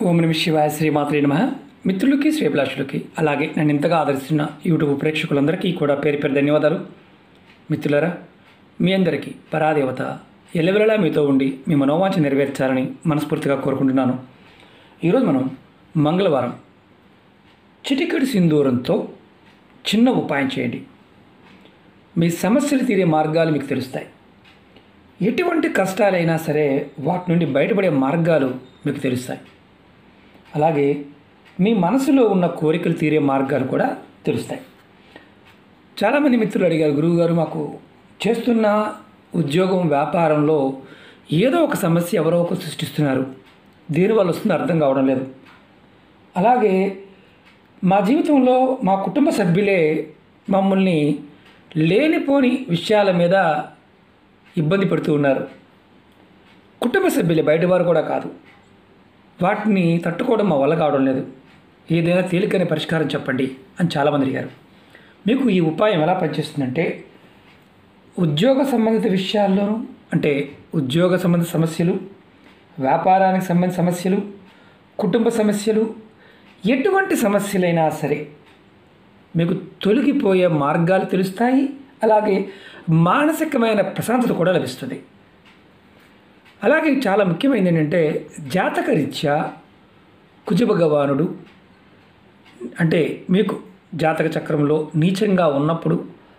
ఓం నమ శివాయ శ్రీమాత్రే నమ మిత్రులకి శ్రీభిలాషులకి అలాగే నన్ను ఇంతగా ఆదరిస్తున్న యూట్యూబ్ ప్రేక్షకులందరికీ కూడా పేరు పేరు ధన్యవాదాలు మిత్రులారా మీ అందరికీ పరాదేవత ఎల్లవెల్లలా మీతో ఉండి మీ మనోవాంఛ నెరవేర్చాలని మనస్ఫూర్తిగా కోరుకుంటున్నాను ఈరోజు మనం మంగళవారం చిటికడి సింధూరంతో చిన్న ఉపాయం చేయండి మీ సమస్యలు తీరే మార్గాలు మీకు తెలుస్తాయి ఎటువంటి కష్టాలైనా సరే వాటి నుండి బయటపడే మార్గాలు మీకు తెలుస్తాయి అలాగే మీ మనసులో ఉన్న కోరికలు తీరే మార్గాలు కూడా తెలుస్తాయి చాలామంది మిత్రులు అడిగారు గురువుగారు మాకు చేస్తున్న ఉద్యోగం వ్యాపారంలో ఏదో ఒక సమస్య ఎవరో ఒకరు సృష్టిస్తున్నారు దీనివల్ల వస్తుంది అర్థం కావడం లేదు అలాగే మా జీవితంలో మా కుటుంబ సభ్యులే మమ్మల్ని లేనిపోని విషయాల మీద ఇబ్బంది పెడుతూ ఉన్నారు కుటుంబ సభ్యులే బయటవారు కూడా కాదు వాటిని తట్టుకోవడం మా వల్ల కావడం లేదు ఏదైనా తేలికైన పరిష్కారం చెప్పండి అని చాలామంది అడిగారు మీకు ఈ ఉపాయం ఎలా పనిచేస్తుందంటే ఉద్యోగ సంబంధిత విషయాల్లోనూ అంటే ఉద్యోగ సంబంధిత సమస్యలు వ్యాపారానికి సంబంధించిన సమస్యలు కుటుంబ సమస్యలు ఎటువంటి సమస్యలైనా సరే మీకు తొలగిపోయే మార్గాలు తెలుస్తాయి అలాగే మానసికమైన ప్రశాంతత కూడా లభిస్తుంది అలాగే చాలా ముఖ్యమైనది ఏంటంటే జాతక రీత్యా కుజ భగవానుడు అంటే మీకు జాతక చక్రంలో నీచంగా ఉన్నప్పుడు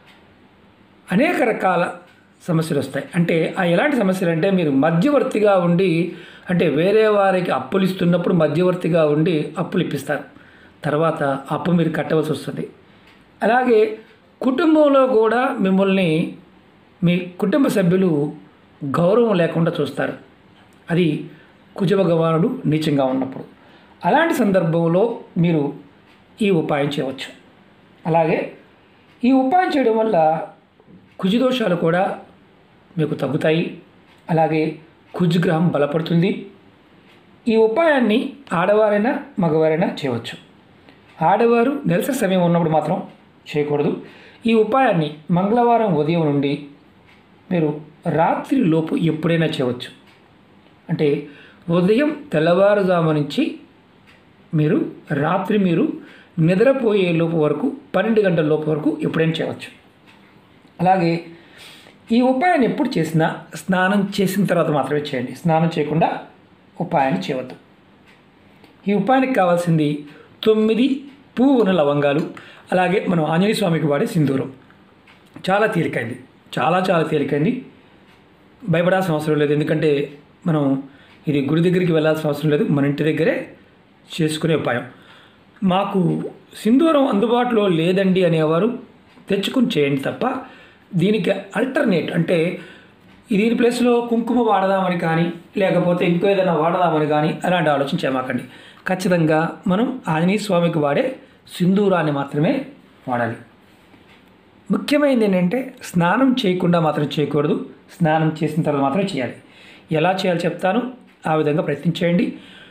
అనేక రకాల సమస్యలు వస్తాయి అంటే ఆ ఎలాంటి సమస్యలు అంటే మీరు మధ్యవర్తిగా ఉండి అంటే వేరే వారికి అప్పులు ఇస్తున్నప్పుడు మధ్యవర్తిగా ఉండి అప్పులు ఇప్పిస్తారు తర్వాత అప్పు మీరు కట్టవలసి వస్తుంది అలాగే కుటుంబంలో కూడా మిమ్మల్ని మీ కుటుంబ సభ్యులు గౌరవం లేకుండా చూస్తారు అది కుజ భగవానుడు నీచంగా ఉన్నప్పుడు అలాంటి సందర్భంలో మీరు ఈ ఉపాయం చేయవచ్చు అలాగే ఈ ఉపాయం చేయడం వల్ల కుజదోషాలు కూడా మీకు తగ్గుతాయి అలాగే కుజగ్రహం బలపడుతుంది ఈ ఉపాయాన్ని ఆడవారైనా మగవారైనా చేయవచ్చు ఆడవారు నెలసరి సమయం ఉన్నప్పుడు మాత్రం చేయకూడదు ఈ ఉపాయాన్ని మంగళవారం ఉదయం నుండి మీరు రాత్రి లోపు ఎప్పుడైనా చేయవచ్చు అంటే ఉదయం తెల్లవారుజాము నుంచి మీరు రాత్రి మీరు నిద్రపోయే లోపు వరకు పన్నెండు గంటల లోపు వరకు ఎప్పుడైనా చేయవచ్చు అలాగే ఈ ఉపాయాన్ని ఎప్పుడు చేసినా స్నానం చేసిన తర్వాత మాత్రమే చేయండి స్నానం చేయకుండా ఉపాయాన్ని చేయవద్దు ఈ ఉపాయానికి కావాల్సింది తొమ్మిది పువ్వున లవంగాలు అలాగే మనం ఆంజనేయ స్వామికి వాడే సింధూరం చాలా తేలికైంది చాలా చాలా తేలికైంది భయపడాల్సిన అవసరం లేదు ఎందుకంటే మనం ఇది గుడి దగ్గరికి వెళ్ళాల్సిన అవసరం లేదు మన ఇంటి దగ్గరే చేసుకునే ఉపాయం మాకు సింధూరం అందుబాటులో లేదండి అనేవారు తెచ్చుకుని చేయండి తప్ప దీనికి అల్టర్నేట్ అంటే దీని ప్లేస్లో కుంకుమ వాడదామని కానీ లేకపోతే ఇంకో ఏదైనా వాడదామని కానీ అలాంటి ఆలోచన చేయమాకండి ఖచ్చితంగా మనం ఆంజనేయ స్వామికి వాడే సింధూరాన్ని మాత్రమే వాడాలి ముఖ్యమైనది ఏంటంటే స్నానం చేయకుండా మాత్రం చేయకూడదు స్నానం చేసిన తర్వాత మాత్రం చేయాలి ఎలా చేయాలో చెప్తాను ఆ విధంగా ప్రయత్నించేయండి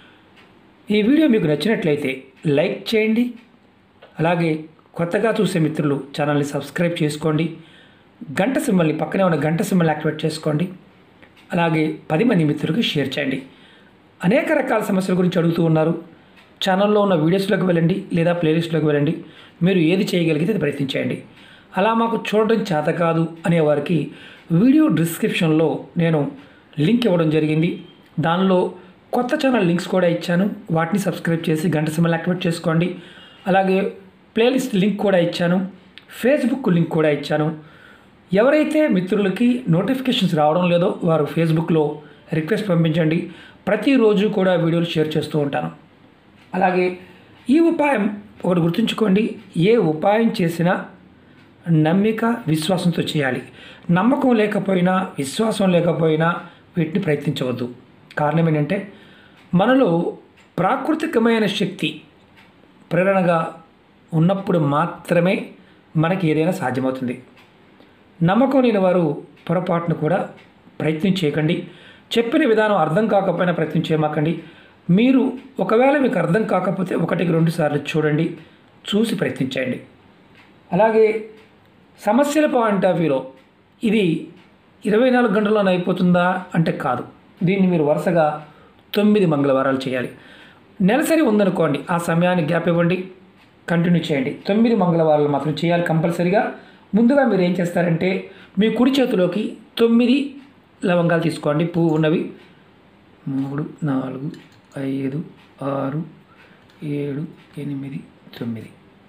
ఈ వీడియో మీకు నచ్చినట్లయితే లైక్ చేయండి అలాగే కొత్తగా చూసే మిత్రులు ఛానల్ని సబ్స్క్రైబ్ చేసుకోండి గంట సింబల్ని పక్కనే ఉన్న గంట సింబల్ యాక్టివేట్ చేసుకోండి అలాగే పది మంది మిత్రులకు షేర్ చేయండి అనేక రకాల సమస్యల గురించి అడుగుతూ ఉన్నారు ఛానల్లో ఉన్న వీడియోస్లోకి వెళ్ళండి లేదా ప్లేలిస్ట్లోకి వెళ్ళండి మీరు ఏది చేయగలిగితే అది ప్రయత్నించేయండి అలా మాకు చూడడం చేత కాదు అనేవారికి వీడియో డిస్క్రిప్షన్లో నేను లింక్ ఇవ్వడం జరిగింది దానిలో కొత్త ఛానల్ లింక్స్ కూడా ఇచ్చాను వాటిని సబ్స్క్రైబ్ చేసి గంట సింబల్ యాక్టివేట్ చేసుకోండి అలాగే ప్లేలిస్ట్ లింక్ కూడా ఇచ్చాను ఫేస్బుక్ లింక్ కూడా ఇచ్చాను ఎవరైతే మిత్రులకి నోటిఫికేషన్స్ రావడం లేదో వారు ఫేస్బుక్లో రిక్వెస్ట్ పంపించండి ప్రతిరోజు కూడా వీడియోలు షేర్ చేస్తూ ఉంటాను అలాగే ఈ ఉపాయం ఒకటి గుర్తుంచుకోండి ఏ ఉపాయం చేసినా నమ్మిక విశ్వాసంతో చేయాలి నమ్మకం లేకపోయినా విశ్వాసం లేకపోయినా వీటిని ప్రయత్నించవద్దు కారణం ఏంటంటే మనలో ప్రాకృతికమైన శక్తి ప్రేరణగా ఉన్నప్పుడు మాత్రమే మనకి ఏదైనా సాధ్యమవుతుంది నమ్మకం లేని వారు పొరపాటును కూడా ప్రయత్నం చేయకండి చెప్పిన విధానం అర్థం కాకపోయినా ప్రయత్నం చేయమాకండి మీరు ఒకవేళ మీకు అర్థం కాకపోతే ఒకటికి రెండు సార్లు చూడండి చూసి ప్రయత్నించండి అలాగే సమస్యల పాయింట్ ఆఫ్ వ్యూలో ఇది ఇరవై నాలుగు గంటల్లోనే అయిపోతుందా అంటే కాదు దీన్ని మీరు వరుసగా తొమ్మిది మంగళవారాలు చేయాలి నెలసరి ఉందనుకోండి ఆ సమయాన్ని గ్యాప్ ఇవ్వండి కంటిన్యూ చేయండి తొమ్మిది మంగళవారాలు మాత్రం చేయాలి కంపల్సరీగా ముందుగా మీరు ఏం చేస్తారంటే మీ కుడి చేతిలోకి తొమ్మిది లవంగాలు తీసుకోండి పువ్వు ఉన్నవి మూడు నాలుగు ఐదు ఆరు ఏడు ఎనిమిది తొమ్మిది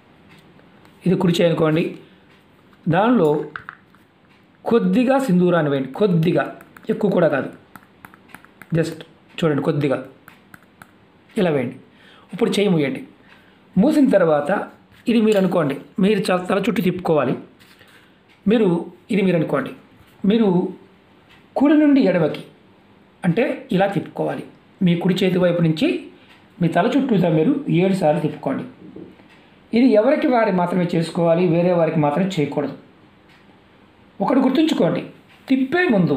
ఇది కుడి చేయనుకోండి దానిలో కొద్దిగా సింధూరాన్ని వేయండి కొద్దిగా ఎక్కువ కూడా కాదు జస్ట్ చూడండి కొద్దిగా ఇలా వేయండి ఇప్పుడు చేయి మూయండి మూసిన తర్వాత ఇది మీరు అనుకోండి మీరు చ- తల చుట్టూ తిప్పుకోవాలి మీరు ఇది మీరు అనుకోండి మీరు కుడి నుండి ఎడమకి అంటే ఇలా తిప్పుకోవాలి మీ కుడి చేతి వైపు నుంచి మీ తల చుట్టూతా మీరు ఏడు సార్లు తిప్పుకోండి ఇది ఎవరికి వారి మాత్రమే చేసుకోవాలి వేరే వారికి మాత్రం చేయకూడదు ఒకటి గుర్తుంచుకోండి తిప్పే ముందు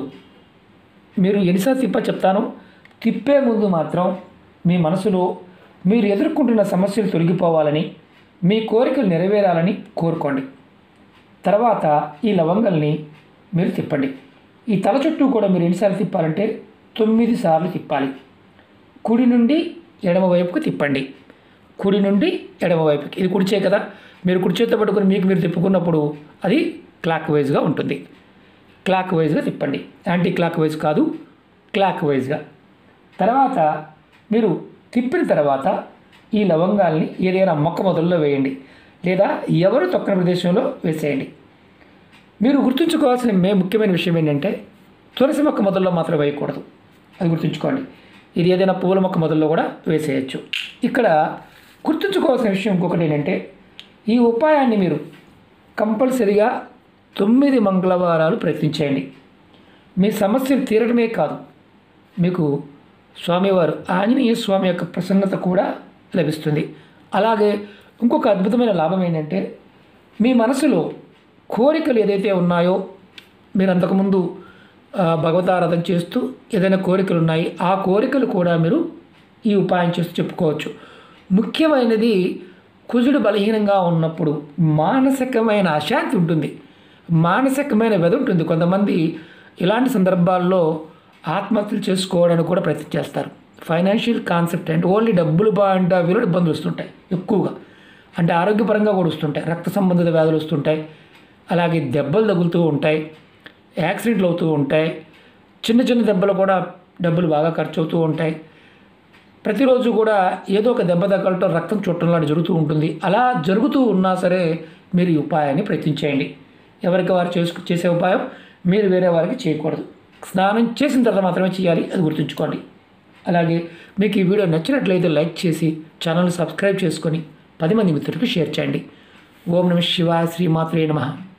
మీరు ఎన్నిసార్లు తిప్ప చెప్తాను తిప్పే ముందు మాత్రం మీ మనసులో మీరు ఎదుర్కొంటున్న సమస్యలు తొలగిపోవాలని మీ కోరికలు నెరవేరాలని కోరుకోండి తర్వాత ఈ లవంగల్ని మీరు తిప్పండి ఈ తల చుట్టూ కూడా మీరు ఎన్నిసార్లు తిప్పాలంటే తొమ్మిది సార్లు తిప్పాలి కుడి నుండి ఎడమ వైపుకు తిప్పండి కుడి నుండి ఎడమ వైపుకి ఇది కుడి చేయి కదా మీరు కుడి చేతితో పట్టుకుని మీకు మీరు తిప్పుకున్నప్పుడు అది క్లాక్ వైజ్గా ఉంటుంది క్లాక్ వైజ్గా తిప్పండి యాంటీ క్లాక్ వైజ్ కాదు క్లాక్ వైజ్గా తర్వాత మీరు తిప్పిన తర్వాత ఈ లవంగాల్ని ఏదైనా మొక్క మొదల్లో వేయండి లేదా ఎవరు తొక్కన ప్రదేశంలో వేసేయండి మీరు గుర్తుంచుకోవాల్సిన మే ముఖ్యమైన విషయం ఏంటంటే తులసి మొక్క మొదల్లో మాత్రం వేయకూడదు అది గుర్తుంచుకోండి ఇది ఏదైనా పూల మొక్క మొదల్లో కూడా వేసేయచ్చు ఇక్కడ గుర్తుంచుకోవాల్సిన విషయం ఇంకొకటి ఏంటంటే ఈ ఉపాయాన్ని మీరు కంపల్సరిగా తొమ్మిది మంగళవారాలు ప్రయత్నించేయండి మీ సమస్యలు తీరడమే కాదు మీకు స్వామివారు ఆంజనేయ స్వామి యొక్క ప్రసన్నత కూడా లభిస్తుంది అలాగే ఇంకొక అద్భుతమైన లాభం ఏంటంటే మీ మనసులో కోరికలు ఏదైతే ఉన్నాయో మీరు అంతకుముందు ఆ, భగవతారాధన చేస్తూ ఏదైనా కోరికలు ఉన్నాయి ఆ కోరికలు కూడా మీరు ఈ ఉపాయం చేస్తూ చెప్పుకోవచ్చు ముఖ్యమైనది కుజుడు బలహీనంగా ఉన్నప్పుడు మానసికమైన అశాంతి ఉంటుంది మానసికమైన వ్యధ ఉంటుంది కొంతమంది ఇలాంటి సందర్భాల్లో ఆత్మహత్యలు చేసుకోవడానికి కూడా ప్రయత్నం చేస్తారు ఫైనాన్షియల్ కాన్సెప్ట్ అంటే ఓన్లీ డబ్బులు బాగుంటే వీళ్ళు ఇబ్బందులు వస్తుంటాయి ఎక్కువగా అంటే ఆరోగ్యపరంగా కూడా వస్తుంటాయి రక్త సంబంధిత వ్యాధులు వస్తుంటాయి అలాగే దెబ్బలు తగులుతూ ఉంటాయి యాక్సిడెంట్లు అవుతూ ఉంటాయి చిన్న చిన్న దెబ్బలు కూడా డబ్బులు బాగా ఖర్చు అవుతూ ఉంటాయి ప్రతిరోజు కూడా ఏదో ఒక దెబ్బ తగలటం రక్తం చుట్టం లాంటి జరుగుతూ ఉంటుంది అలా జరుగుతూ ఉన్నా సరే మీరు ఈ ఉపాయాన్ని ప్రయత్నించేయండి ఎవరికి వారు చేసుకు చేసే ఉపాయం మీరు వేరే వారికి చేయకూడదు స్నానం చేసిన తర్వాత మాత్రమే చేయాలి అది గుర్తుంచుకోండి అలాగే మీకు ఈ వీడియో నచ్చినట్లయితే లైక్ చేసి ఛానల్ సబ్స్క్రైబ్ చేసుకొని పది మంది మిత్రులకు షేర్ చేయండి ఓం నమ శివాయ శ్రీమాత్రే నమః